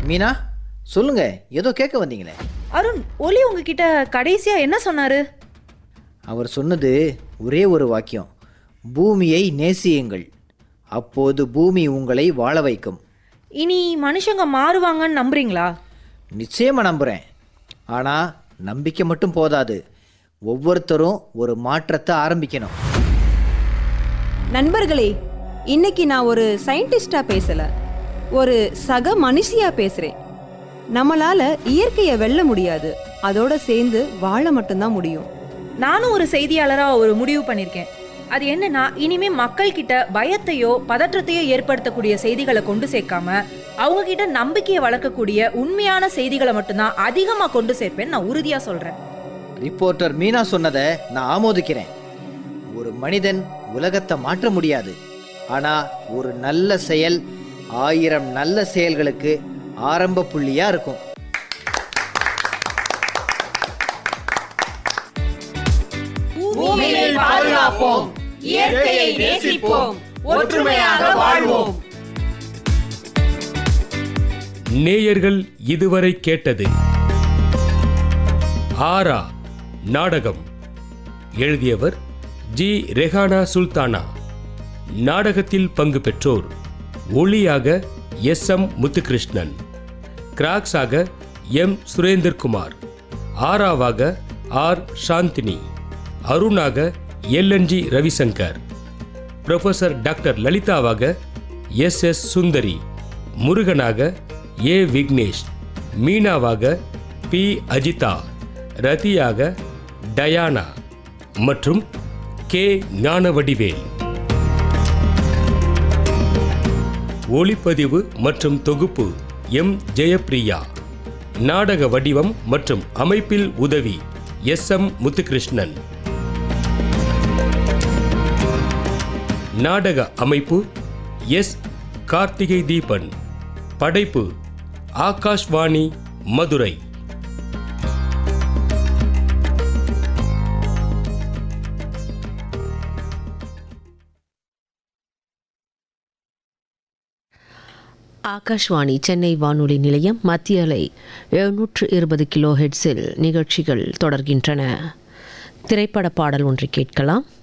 மீனா சொல்லுங்க ஏதோ கேட்க வந்தீங்களே அருண் ஒலி உங்ககிட்ட கடைசியா என்ன சொன்னாரு அவர் சொன்னது ஒரே ஒரு வாக்கியம் பூமியை நேசியுங்கள் அப்போது பூமி உங்களை வாழ வைக்கும் இனி மனுஷங்க மாறுவாங்கன்னு நம்புறீங்களா நிச்சயமா நம்புகிறேன் ஆனால் நம்பிக்கை மட்டும் போதாது ஒவ்வொருத்தரும் ஒரு மாற்றத்தை ஆரம்பிக்கணும் நண்பர்களே இன்னைக்கு நான் ஒரு சயின்டிஸ்டா பேசல ஒரு சக மனுஷியா பேசுறேன் நம்மளால இயற்கையை வெல்ல முடியாது அதோட சேர்ந்து வாழ மட்டும்தான் முடியும் நானும் ஒரு செய்தியாளரா ஒரு முடிவு பண்ணியிருக்கேன் அது என்னன்னா இனிமே மக்கள் கிட்ட பயத்தையோ பதற்றத்தையோ ஏற்படுத்தக்கூடிய செய்திகளை கொண்டு சேர்க்காம அவங்க கிட்ட நம்பிக்கையை வளர்க்கக்கூடிய உண்மையான செய்திகளை மட்டும்தான் அதிகமா கொண்டு சேர்ப்பேன்னு நான் உறுதியா சொல்றேன் ரிப்போர்ட்டர் மீனா சொன்னதை நான் ஆமோதிக்கிறேன் ஒரு மனிதன் உலகத்தை மாற்ற முடியாது ஆனால் ஒரு நல்ல செயல் ஆயிரம் நல்ல செயல்களுக்கு ஆரம்ப புள்ளியா இருக்கும் பூமியை பாதுகாப்போம் இயற்கையை நேசிப்போம் ஒற்றுமையாக வாழ்வோம் நேயர்கள் இதுவரை கேட்டது ஆரா நாடகம் எழுதியவர் ஜி ரெஹானா சுல்தானா நாடகத்தில் பங்கு பெற்றோர் ஒளியாக எஸ் எம் முத்துகிருஷ்ணன் கிராக்ஸாக எம் சுரேந்தர்குமார் ஆராவாக ஆர் சாந்தினி அருணாக எல்என்ஜி ரவிசங்கர் ப்ரொஃபசர் டாக்டர் லலிதாவாக எஸ் எஸ் சுந்தரி முருகனாக ஏ விக்னேஷ் மீனாவாக பி அஜிதா ரதியாக டயானா மற்றும் கே ஞானவடிவேல் ஒளிப்பதிவு மற்றும் தொகுப்பு எம் ஜெயப்பிரியா நாடக வடிவம் மற்றும் அமைப்பில் உதவி எஸ் எம் முத்துகிருஷ்ணன் நாடக அமைப்பு எஸ் கார்த்திகை தீபன் படைப்பு ஆகாஷ்வாணி மதுரை ஆகாஷ்வாணி சென்னை வானொலி நிலையம் மத்திய அலை எழுநூற்று இருபது கிலோ ஹெட்ஸில் நிகழ்ச்சிகள் தொடர்கின்றன திரைப்பட பாடல் ஒன்று கேட்கலாம்